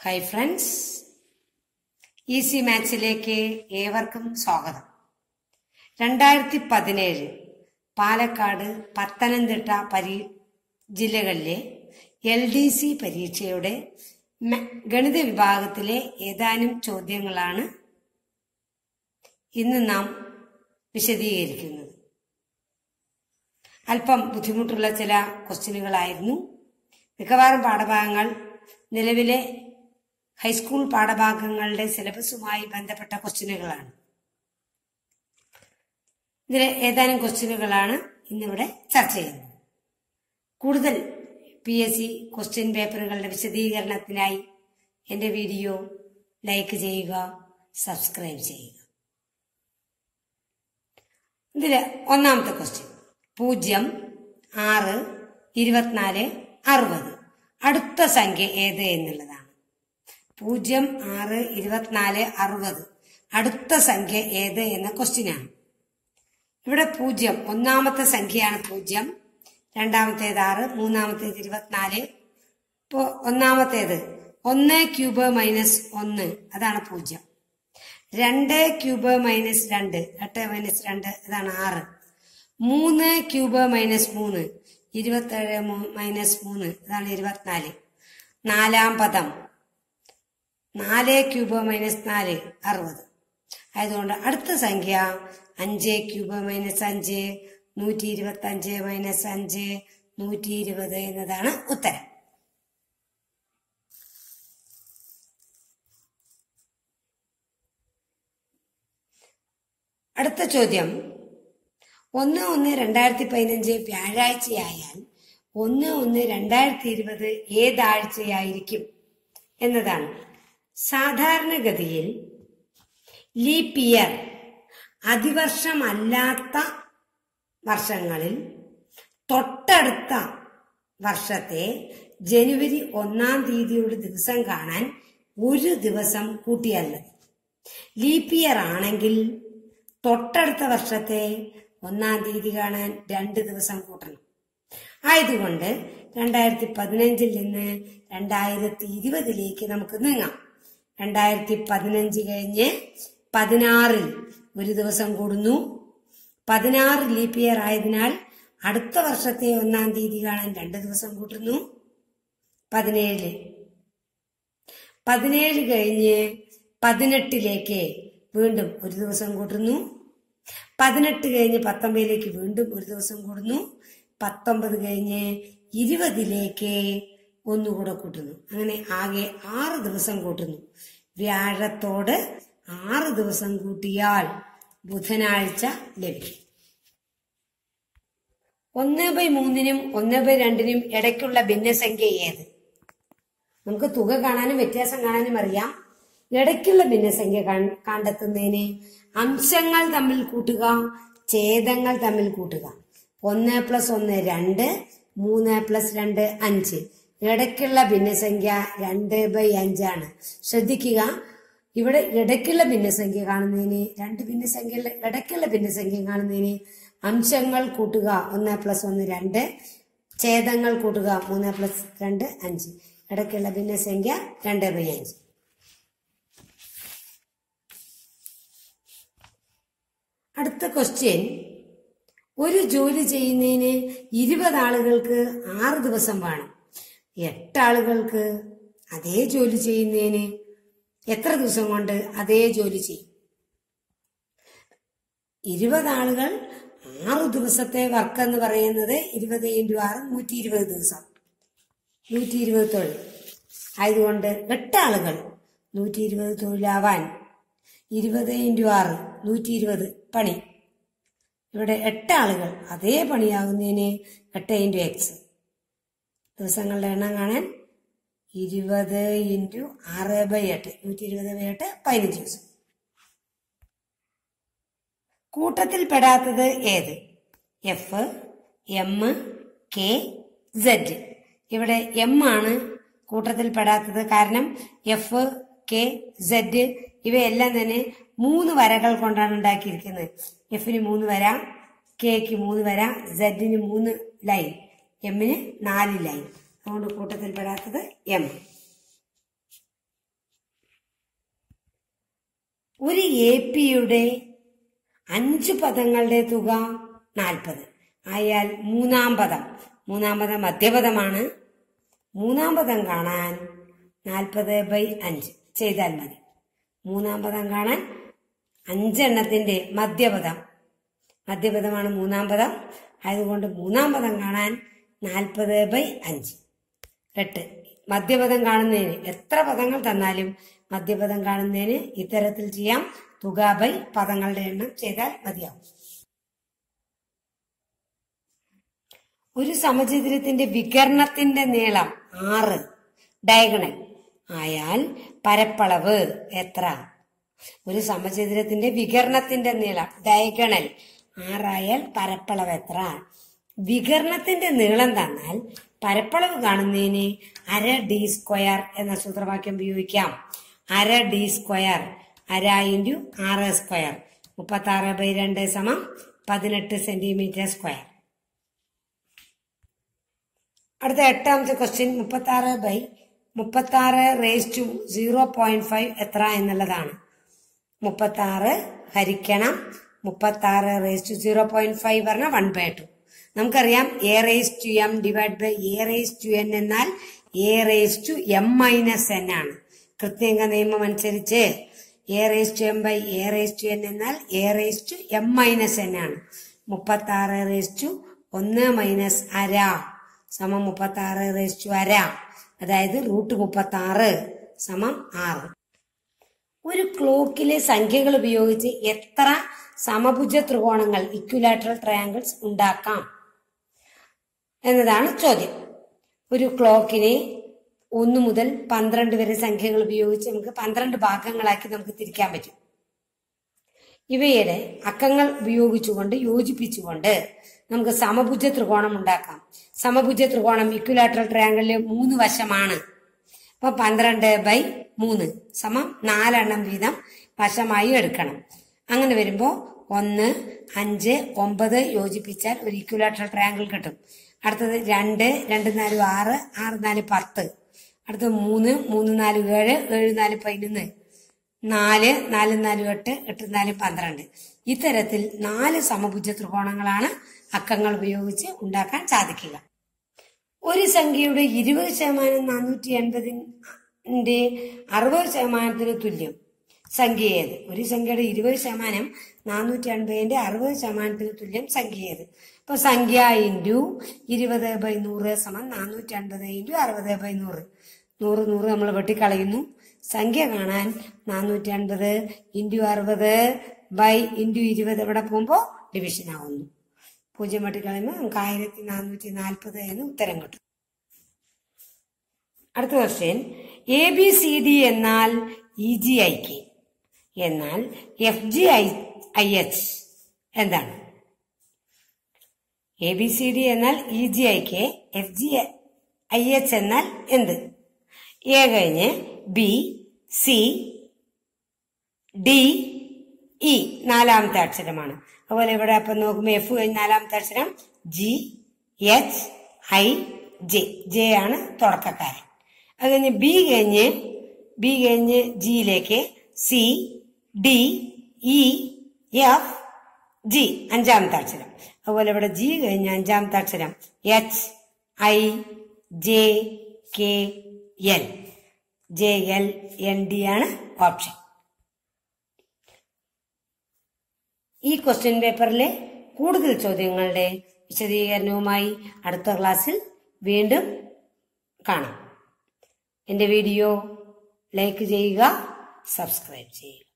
hi friends easy മാത്സിലേക്ക് ഏവർക്കും സ്വാഗതം രണ്ടായിരത്തി പതിനേഴ് പാലക്കാട് പത്തനംതിട്ട പരി ജില്ലകളിലെ എൽ ഡി സി പരീക്ഷയുടെ മ- ഗണിത വിഭാഗത്തിലെ ഏതാനും ചോദ്യങ്ങളാണ് ഇന്ന് നാം വിശദീകരിക്കുന്നത് അല്പം ബുദ്ധിമുട്ടുള്ള ചില ക്വസ്റ്റ്യനുകളായിരുന്നു മിക്കവാറും പാഠഭാഗങ്ങൾ നിലവിലെ ഹൈസ്കൂൾ പാഠഭാഗങ്ങളുടെ സിലബസുമായി ബന്ധപ്പെട്ട ക്വസ്റ്റ്യനുകളാണ് ഇതിലെ ഏതാനും ക്വസ്റ്റ്യനുകളാണ് ഇന്നിവിടെ ചർച്ച ചെയ്യുന്നത് കൂടുതൽ പി എസ് സി ക്വസ്റ്റ്യൻ പേപ്പറുകളുടെ വിശദീകരണത്തിനായി എൻ്റെ വീഡിയോ ലൈക്ക് ചെയ്യുക സബ്സ്ക്രൈബ് ചെയ്യുക ഇതില് ഒന്നാമത്തെ ക്വസ്റ്റ്യൻ പൂജ്യം ആറ് ഇരുപത്തിനാല് അറുപത് അടുത്ത സംഖ്യ ഏത് എന്നുള്ളതാണ് പൂജ്യം ആറ് ഇരുപത്തിനാല് അറുപത് അടുത്ത സംഖ്യ ഏത് എന്ന ക്വസ്റ്റ്യനാണ് ഇവിടെ പൂജ്യം ഒന്നാമത്തെ സംഖ്യയാണ് പൂജ്യം രണ്ടാമത്തേത് ആറ് മൂന്നാമത്തേത് ഇരുപത്തിനാല് ഇപ്പോ ഒന്നാമത്തേത് ഒന്ന് ക്യൂബ് മൈനസ് ഒന്ന് അതാണ് പൂജ്യം രണ്ട് ക്യൂബ് മൈനസ് രണ്ട് എട്ട് മൈനസ് രണ്ട് ഇതാണ് ആറ് മൂന്ന് ക്യൂബ് മൈനസ് മൂന്ന് ഇരുപത്തേഴ് മൂ- മൈനസ് മൂന്ന് ഇതാണ് ഇരുപത്തിനാല് നാലാം പദം നാല് ക്യൂബ് മൈനസ് നാല് അറുപത് ആയതുകൊണ്ട് അടുത്ത സംഖ്യ അഞ്ച് ക്യൂബ് മൈനസ് അഞ്ച് നൂറ്റി ഇരുപത്തി അഞ്ച് മൈനസ് അഞ്ച് നൂറ്റി ഇരുപത് എന്നതാണ് ഉത്തരം അടുത്ത ചോദ്യം ഒന്ന് ഒന്ന് രണ്ടായിരത്തി പതിനഞ്ച് വ്യാഴാഴ്ചയായാൽ ഒന്ന് ഒന്ന് രണ്ടായിരത്തി ഇരുപത് ഏതാഴ്ചയായിരിക്കും എന്നതാണ് സാധാരണഗതിയിൽ ലീപ് ഇയർ അതിവർഷമല്ലാത്ത വർഷങ്ങളിൽ തൊട്ടടുത്ത വർഷത്തെ ജനുവരി ഒന്നാം തീയതിയുടെ ദിവസം കാണാൻ ഒരു ദിവസം കൂട്ടിയാൽ മതി ലീപ് ഇയർ ആണെങ്കിൽ തൊട്ടടുത്ത വർഷത്തെ ഒന്നാം തീയതി കാണാൻ രണ്ട് ദിവസം കൂട്ടണം ആയതുകൊണ്ട് രണ്ടായിരത്തി പതിനഞ്ചിൽ നിന്ന് രണ്ടായിരത്തി ഇരുപതിലേക്ക് നമുക്ക് നീങ്ങാം രണ്ടായിരത്തി പതിനഞ്ച് കഴിഞ്ഞ് പതിനാറിൽ ഒരു ദിവസം കൂടുന്നു പതിനാറ് ലീപ് ഇയർ ആയതിനാൽ അടുത്ത വർഷത്തെ ഒന്നാം തീയതി കാണാൻ രണ്ട് ദിവസം കൂട്ടുന്നു പതിനേഴ് പതിനേഴ് കഴിഞ്ഞ് പതിനെട്ടിലേക്ക് വീണ്ടും ഒരു ദിവസം കൂട്ടുന്നു പതിനെട്ട് കഴിഞ്ഞ് പത്തൊമ്പതിലേക്ക് വീണ്ടും ഒരു ദിവസം കൂടുന്നു പത്തൊമ്പത് കഴിഞ്ഞ് ഇരുപതിലേക്ക് ഒന്നുകൂടെ കൂട്ടുന്നു അങ്ങനെ ആകെ ആറ് ദിവസം കൂട്ടുന്നു വ്യാഴത്തോട് ആറ് ദിവസം കൂട്ടിയാൽ ബുധനാഴ്ച ലഭിക്കും ഒന്ന് ബൈ മൂന്നിനും ഒന്ന് ബൈ രണ്ടിനും ഇടയ്ക്കുള്ള ഭിന്നസംഖ്യ ഏത് നമുക്ക് തുക കാണാനും വ്യത്യാസം കാണാനും അറിയാം ഇടയ്ക്കുള്ള ഭിന്നസംഖ്യ കാൺ- കണ്ടെത്തുന്നതിന് അംശങ്ങൾ തമ്മിൽ കൂട്ടുക ഛേദങ്ങൾ തമ്മിൽ കൂട്ടുക ഒന്ന് പ്ലസ് ഒന്ന് രണ്ട് മൂന്ന് പ്ലസ് രണ്ട് അഞ്ച് ഇടയ്ക്കുള്ള ഭിന്നസംഖ്യ രണ്ട് ബൈ അഞ്ചാണ് ശ്രദ്ധിക്കുക ഇവിടെ ഇടയ്ക്കുള്ള ഭിന്നസംഖ്യ കാണുന്നതിന് രണ്ട് ഭിന്നസംഖ്യകളുടെ ഇടയ്ക്കുള്ള ഭിന്നസംഖ്യ കാണുന്നതിന് അംശങ്ങൾ കൂട്ടുക ഒന്ന് പ്ലസ് ഒന്ന് രണ്ട് ഛേദങ്ങൾ കൂട്ടുക മൂന്ന് പ്ലസ് രണ്ട് അഞ്ച് ഇടയ്ക്കുള്ള ഭിന്നസംഖ്യ രണ്ട് ബൈ അഞ്ച് അടുത്ത ക്വസ്റ്റ്യൻ ഒരു ജോലി ചെയ്യുന്നതിന് ഇരുപത് ആളുകൾക്ക് ആറ് ദിവസം വേണം എട്ട് ആളുകൾക്ക് അതേ ജോലി ചെയ്യുന്നതിന് എത്ര ദിവസം കൊണ്ട് അതേ ജോലി ചെയ്യും ഇരുപത് ആളുകൾ ആറ് ദിവസത്തെ വർക്ക് എന്ന് പറയുന്നത് ഇരുപത് ഇൻറ്റു ആറ് നൂറ്റി ഇരുപത് ദിവസം നൂറ്റി ഇരുപത് തൊഴിൽ ആയതുകൊണ്ട് എട്ട് ആളുകൾ നൂറ്റി ഇരുപത് തൊഴിലാവാൻ ഇരുപത് ഇൻറ്റു ആറ് നൂറ്റി ഇരുപത് പണി ഇവിടെ എട്ട് ആളുകൾ അതേ പണിയാകുന്നതിന് എട്ട് ഇൻറ്റു എക്സ് ദിവസങ്ങളുടെ എണ്ണം കാണാൻ ഇരുപത് ഇൻറ്റു ആറ് ബൈ എട്ട് നൂറ്റി ഇരുപത് ബൈ എട്ട് പതിനഞ്ച് ദിവസം കൂട്ടത്തിൽ പെടാത്തത് ഏത് എഫ് എം കെ സെഡ് ഇവിടെ എം ആണ് കൂട്ടത്തിൽ പെടാത്തത് കാരണം എഫ് കെ സെഡ് ഇവയെല്ലാം തന്നെ മൂന്ന് വരകൾ കൊണ്ടാണ് ഉണ്ടാക്കിയിരിക്കുന്നത് എഫിന് മൂന്ന് വര കെക്ക് മൂന്ന് വര സെഡിന് മൂന്ന് ലൈൻ എമ്മിന് നാല് ലൈൻ അതുകൊണ്ട് കൂട്ടത്തിൽ പെടാത്തത് എം ഒരു എ പിയുടെ അഞ്ച് പദങ്ങളുടെ തുക നാൽപ്പത് ആയാൽ മൂന്നാം പദം മൂന്നാം പദം മധ്യപദമാണ് മൂന്നാം പദം കാണാൻ നാൽപ്പത് ബൈ അഞ്ച് ചെയ്താൽ മതി മൂന്നാം പദം കാണാൻ അഞ്ചെണ്ണത്തിന്റെ മധ്യപദം മധ്യപദമാണ് മൂന്നാം പദം ആയതുകൊണ്ട് മൂന്നാം പദം കാണാൻ നാൽപ്പത് ബൈ അഞ്ച് എട്ട് മധ്യപദം കാണുന്നതിന് എത്ര പദങ്ങൾ തന്നാലും മധ്യപദം കാണുന്നതിന് ഇത്തരത്തിൽ ചെയ്യാം തുക ബൈ പദങ്ങളുടെ എണ്ണം ചെയ്താൽ മതിയാവും ഒരു സമചതുരത്തിന്റെ വികരണത്തിന്റെ നീളം ആറ് ഡയഗണൽ ആയാൽ പരപ്പളവ് എത്ര ഒരു സമചതുരത്തിന്റെ വികരണത്തിന്റെ നീളം ഡയഗണൽ ആറായാൽ പരപ്പളവ് എത്ര വികരണത്തിന്റെ നീളം തന്നാൽ പരപ്പളവ് കാണുന്നതിന് അര ഡി സ്ക്വയർ എന്ന സൂത്രവാക്യം ഉപയോഗിക്കാം അര ഡി സ്ക്വയർ അര ഇൻറ്റു ആറ് സ്ക്വയർ മുപ്പത്തി ആറ് ബൈ രണ്ട് സമം പതിനെട്ട് സെന്റിമീറ്റർ സ്ക്വയർ അടുത്ത എട്ടാമത്തെ ക്വസ്റ്റ്യൻ മുപ്പത്തി ആറ് ബൈ മുപ്പത്തി ആറ് raise to zero point five എത്ര എന്നുള്ളതാണ് മുപ്പത്തി ആറ് ഹരിക്കണം മുപ്പത്തി ആറ് raise to zero point five പറഞ്ഞാൽ വൺ ബൈ ടു നമുക്കറിയാം A raise to M divide by A raise to N എന്നാൽ A raise to M minus N ആണ് കൃത്യങ്ക നിയമം അനുസരിച്ച് A raise to M by A raise to N എന്നാൽ A raise to M minus N ആണ് മുപ്പത്തി ആറ് raise to ഒന്ന് മൈനസ് അര സമം മുപ്പത്തി ആറ് റേസ് ടു അര അതായത് റൂട്ട് മുപ്പത്തി ആറ് സമം ആറ് ഒരു ക്ലോക്കിലെ സംഖ്യകൾ ഉപയോഗിച്ച് എത്ര സമഭുജ ത്രികോണങ്ങൾ ഇക്വിലാറ്ററൽ ട്രയാങ്കിൾസ് ഉണ്ടാക്കാം എന്നതാണ് ചോദ്യം ഒരു ക്ലോക്കിനെ ഒന്ന് മുതൽ പന്ത്രണ്ട് വരെ സംഖ്യകൾ ഉപയോഗിച്ച് നമുക്ക് പന്ത്രണ്ട് ഭാഗങ്ങളാക്കി നമുക്ക് തിരിക്കാൻ പറ്റും ഇവയുടെ അക്കങ്ങൾ ഉപയോഗിച്ചുകൊണ്ട് യോജിപ്പിച്ചുകൊണ്ട് നമുക്ക് സമഭുജ ത്രികോണം ഉണ്ടാക്കാം സമഭുജ ത്രികോണം ഇക്വിലാറ്ററൽ ട്രയാങ്കിളിലെ മൂന്ന് വശമാണ് അപ്പൊ പന്ത്രണ്ട് ബൈ മൂന്ന് സമം നാലെണ്ണം വീതം വശമായി എടുക്കണം അങ്ങനെ വരുമ്പോ ഒന്ന് അഞ്ച് ഒമ്പത് യോജിപ്പിച്ചാൽ ഒരു ഇക്വിലാറ്ററൽ ട്രയാങ്കിൾ കിട്ടും അടുത്തത് രണ്ട് രണ്ട് നാല് ആറ് ആറ് നാല് പത്ത് അടുത്തത് മൂന്ന് മൂന്ന് നാല് ഏഴ് ഏഴ് നാല് പതിനൊന്ന് നാല് നാല് നാല് എട്ട് എട്ട് നാല് പന്ത്രണ്ട് ഇത്തരത്തിൽ നാല് സമഭുജ ത്രികോണങ്ങളാണ് അക്കങ്ങൾ ഉപയോഗിച്ച് ഉണ്ടാക്കാൻ സാധിക്കുക ഒരു സംഖ്യയുടെ ഇരുപത് ശതമാനം നാനൂറ്റി എൺപതിന്റെ അറുപത് ശതമാനത്തിന് തുല്യം സംഖ്യ ഏത് ഒരു സംഖ്യയുടെ ഇരുപത് ശതമാനം നാനൂറ്റി എൺപതിന്റെ അറുപത് ശതമാനത്തിന് തുല്യം സംഖ്യ ഏത് ഇപ്പൊ സംഖ്യ ഇൻറ്റു ഇരുപത് ബൈ നൂറ് സമം നാനൂറ്റി അൻപത് ഇൻറ്റു അറുപത് ബൈ നൂറ് നൂറ് നൂറ് നമ്മൾ വെട്ടിക്കളയുന്നു സംഖ്യ കാണാൻ നാനൂറ്റി അൻപത് ഇൻറ്റു അറുപത് ബൈ ഇൻറ്റു ഇരുപത് ഇവിടെ പോകുമ്പോൾ ഡിവിഷൻ ആവുന്നു പൂജ്യം വെട്ടിക്കളയുമ്പോൾ നമുക്ക് ആയിരത്തി നാനൂറ്റി നാൽപ്പത് എന്ന് ഉത്തരം കിട്ടും അടുത്ത question A B C D എന്നാൽ ഇ ജി ഐ കെ എന്നാൽ F G I I H എന്താണ് എ ബി സി ഡി എന്നാൽ E G I K F G I H എന്നാൽ എന്ത് എ കഴിഞ്ഞ് ബി സി ഡി ഇ നാലാമത്തെ അക്ഷരമാണ് അതുപോലെ ഇവിടെ അപ്പം നോക്കുമ്പോൾ എഫ് കഴിഞ്ഞ് നാലാമത്തെ അക്ഷരം G H I J J ആണ് തുടക്കക്കാരൻ അത് കഴിഞ്ഞ് ബി കഴിഞ്ഞ് ബി കഴിഞ്ഞ് ജിയിലേക്ക് C D E F G അഞ്ചാമത്തെ അക്ഷരം അതുപോലെ ഇവിടെ ജി കഴിഞ്ഞ അഞ്ചാമത്തെ അക്ഷരം H I J K L J L N D ആണ് ഓപ്ഷൻ ഈ ക്വസ്റ്റ്യൻ പേപ്പറിലെ കൂടുതൽ ചോദ്യങ്ങളുടെ വിശദീകരണവുമായി അടുത്ത ക്ലാസ്സിൽ വീണ്ടും കാണാം എൻ്റെ വീഡിയോ ലൈക്ക് ചെയ്യുക സബ്സ്ക്രൈബ് ചെയ്യുക